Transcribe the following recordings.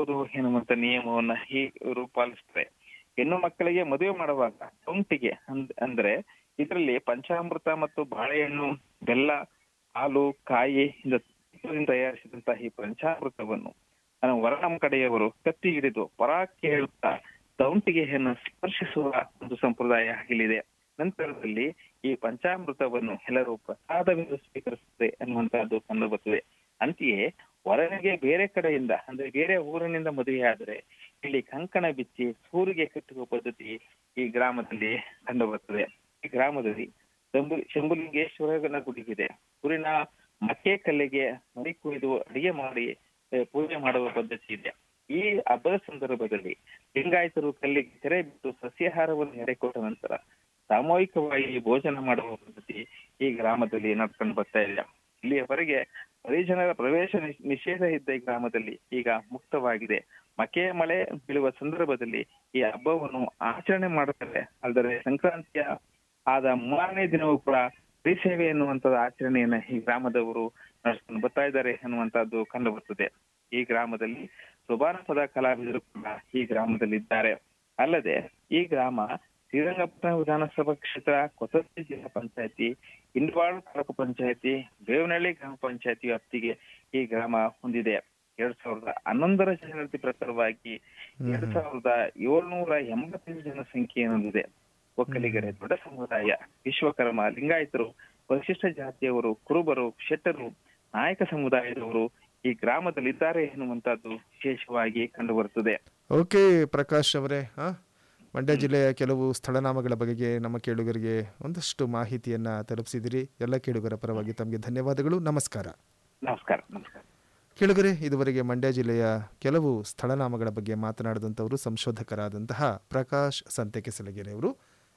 ಮಾಡಬಹುದು ಎನ್ನುವಂತ ನಿಯಮವನ್ನ ಈ ಇವರು ಪಾಲಿಸ್ತಾರೆ ಹೆಣ್ಣು ಮಕ್ಕಳಿಗೆ ಮದುವೆ ಮಾಡುವಾಗ ಕೌಂಟಿಗೆ ಅಂದ್- ಅಂದ್ರೆ ಇದರಲ್ಲಿ ಪಂಚಾಮೃತ ಮತ್ತು ಬಾಳೆಹಣ್ಣು ಬೆಲ್ಲ ಹಾಲು ಕಾಯಿ ಇಂದ ತುಪ್ಪದಿಂದ ತಯಾರಿಸಿದಂತಹ ಈ ಪಂಚಾಮೃತವನ್ನು ನಾನು ವರ್ಣಂ ಕಡೆಯವರು ಕತ್ತಿ ಹಿಡಿದು ಪರಾಕ್ಕೆ ಹೇಳುತ್ತಾ ತೌಂಟಿಗೆಯನ್ನು ಸ್ಪರ್ಶಿಸುವ ಒಂದು ಸಂಪ್ರದಾಯ ಇಲ್ಲಿದೆ ನಂತರದಲ್ಲಿ ಈ ಪಂಚಾಮೃತವನ್ನು ಎಲ್ಲರೂ ಪ್ರಸಾದವೆಂದು ಸ್ವೀಕರಿಸುತ್ತೆ ಅನ್ನುವಂತಹದ್ದು ಕಂಡು ಬರ್ತದೆ ಅಂತೆಯೇ ವರನಿಗೆ ಬೇರೆ ಕಡೆಯಿಂದ ಅಂದ್ರೆ ಬೇರೆ ಊರಿನಿಂದ ಮದುವೆಯಾದರೆ ಇಲ್ಲಿ ಕಂಕಣ ಬಿಚ್ಚಿ ಸೂರಿಗೆ ಕಟ್ಟುವ ಪದ್ಧತಿ ಈ ಗ್ರಾಮದಲ್ಲಿ ಕಂಡು ಬರ್ತದೆ ಈ ಗ್ರಾಮದಲ್ಲಿ ಶಂಭು ಶಂಭುಲಿಂಗೇಶ್ವರನ ಗುಡಿಗಿದೆ ಊರಿನ ಮಕ್ಕೆ ಕಲ್ಲಿಗೆ ಮರಿ ಕುಯ್ದು ಅಡಿಗೆ ಮಾಡಿ ಏ, ಪೂಜೆ ಮಾಡುವ ಪದ್ಧತಿ ಇದೆ ಈ ಹಬ್ಬದ ಸಂದರ್ಭದಲ್ಲಿ ಲಿಂಗಾಯತರು ಕಲ್ಲಿಗೆ ತೆರೆ ಬಿಟ್ಟು ಸಸ್ಯಾಹಾರವನ್ನು ಎಡೆಕೊಟ್ಟ ನಂತರ ಸಾಮೂಹಿಕವಾಗಿ ಭೋಜನ ಮಾಡುವ ಪದ್ಧತಿ ಈ ಗ್ರಾಮದಲ್ಲಿ ನಡ್ಕೊಂಡು ಬರ್ತಾ ಇದೆ ಇಲ್ಲಿಯವರೆಗೆ ಪರಿಜನರ ಪ್ರವೇಶ ನಿಷ್- ನಿಷೇಧ ಇದ್ದ ಈ ಗ್ರಾಮದಲ್ಲಿ ಈಗ ಮುಕ್ತವಾಗಿದೆ ಮಕೆ ಮಳೆ ಬೀಳುವ ಸಂದರ್ಭದಲ್ಲಿ ಈ ಹಬ್ಬವನ್ನು ಆಚರಣೆ ಮಾಡುತ್ತಾರೆ ಅಲ್ಲದೆ ಸಂಕ್ರಾಂತಿಯ ಆದ ಮೂರನೇ ದಿನವೂ ಕೂಡ ಶ್ರೀಸೇವೆ ಎನ್ನುವಂತದ ಆಚರಣೆಯನ್ನ ಈ ಗ್ರಾಮದವರು ನಡೆಸ್ಕೊಂಡು ಬರ್ತಾ ಇದ್ದಾರೆ ಎನ್ನುವಂತಹದ್ದು ಕಂಡು ಬರ್ತದೆ ಈ ಗ್ರಾಮದಲ್ಲಿ ಸುಬಾನಪದ ಕಲಾವಿದರು ಕೂಡ ಈ ಗ್ರಾಮದಲ್ಲಿ ಇದ್ದಾರೆ ಅಲ್ಲದೆ ಈ ಗ್ರಾಮ ಶ್ರೀರಂಗಪಟ್ಟಣ ವಿಧಾನಸಭಾ ಕ್ಷೇತ್ರ ಕೊತ್ತೂರು ಜಿಲ್ಲಾ ಪಂಚಾಯತಿ ಇಂಡವಾಡ ತಾಲೂಕು ಪಂಚಾಯತಿ ಬೇವನಹಳ್ಳಿ ಗ್ರಾಮ ಪಂಚಾಯತಿ ವ್ಯಾಪ್ತಿಗೆ ಈ ಗ್ರಾಮ ಹೊಂದಿದೆ ಎರಡ್ ಸಾವಿರದ ಹನ್ನೊಂದರ ಜನಗಣತಿ ಪ್ರಕಾರವಾಗಿ ಎರಡ್ ಸಾವಿರದ ಏಳ್ನೂರ ಎಂಬತ್ತೈದು ಜನಸಂಖ್ಯೆ ಹೊಂದಿದೆ ಒಕ್ಕಲಿಗರೇ ದೊಡ್ಡ ಸಮುದಾಯ ವಿಶ್ವಕರ್ಮ ಲಿಂಗಾಯತರು ಪರಿಶಿಷ್ಟ ಜಾತಿಯವರು ಕುರುಬರು ಶೆಟ್ಟರು ನಾಯಕ ಸಮುದಾಯದವರು ಈ ಗ್ರಾಮದಲ್ಲಿ ಇದ್ದಾರೆ ಎನ್ನುವಂತಹದ್ದು ವಿಶೇಷವಾಗಿ ಕಂಡು ಬರುತ್ತದೆ ಓಕೆ ಪ್ರಕಾಶ್ ಅವರೇ ಆ, ಮಂಡ್ಯ ಜಿಲ್ಲೆಯ ಕೆಲವು ಸ್ಥಳನಾಮಗಳ ಬಗೆಗೆ ನಮ್ಮ ಕೇಳುಗರಿಗೆ ಒಂದಷ್ಟು ಮಾಹಿತಿಯನ್ನ ತಲುಪಿಸಿದಿರಿ ಎಲ್ಲ ಕೇಳುಗರ ಪರವಾಗಿ ತಮಗೆ ಧನ್ಯವಾದಗಳು ನಮಸ್ಕಾರ ನಮಸ್ಕಾರ ನಮಸ್ಕಾರ ಕೇಳುಗರೆ ಇದುವರೆಗೆ ಮಂಡ್ಯ ಜಿಲ್ಲೆಯ ಕೆಲವು ಸ್ಥಳನಾಮಗಳ ಬಗ್ಗೆ ಮಾತನಾಡಿದಂಥವರು ಸಂಶೋಧಕರಾದಂತಹ ಪ್ರಕಾಶ್ ಸಂತೆಕೆಸಲಗೆರೆ ಅವರು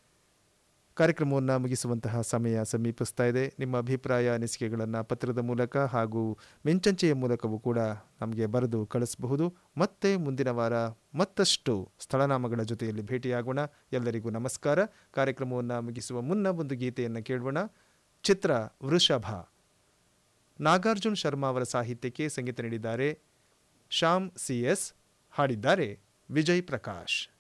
ಕಾರ್ಯಕ್ರಮವನ್ನು ಮುಗಿಸುವಂತಹ ಸಮಯ ಸಮೀಪಿಸ್ತಾ ಇದೆ ನಿಮ್ಮ ಅಭಿಪ್ರಾಯ ಅನಿಸಿಕೆಗಳನ್ನು ಪತ್ರದ ಮೂಲಕ ಹಾಗೂ ಮಿಂಚಂಚೆಯ ಮೂಲಕವೂ ಕೂಡ ನಮಗೆ ಬರೆದು ಕಳಿಸಬಹುದು ಮತ್ತೆ ಮುಂದಿನ ವಾರ ಮತ್ತಷ್ಟು ಸ್ಥಳನಾಮಗಳ ಜೊತೆಯಲ್ಲಿ ಭೇಟಿಯಾಗೋಣ ಎಲ್ಲರಿಗೂ ನಮಸ್ಕಾರ ಕಾರ್ಯಕ್ರಮವನ್ನು ಮುಗಿಸುವ ಮುನ್ನ ಒಂದು ಗೀತೆಯನ್ನು ಕೇಳೋಣ ಚಿತ್ರ ವೃಷಭ ನಾಗಾರ್ಜುನ್ ಶರ್ಮಾ ಅವರ ಸಾಹಿತ್ಯಕ್ಕೆ ಸಂಗೀತ ನೀಡಿದ್ದಾರೆ ಶ್ಯಾಮ್ ಸಿ ಎಸ್ ಹಾಡಿದ್ದಾರೆ ವಿಜಯ್ ಪ್ರಕಾಶ್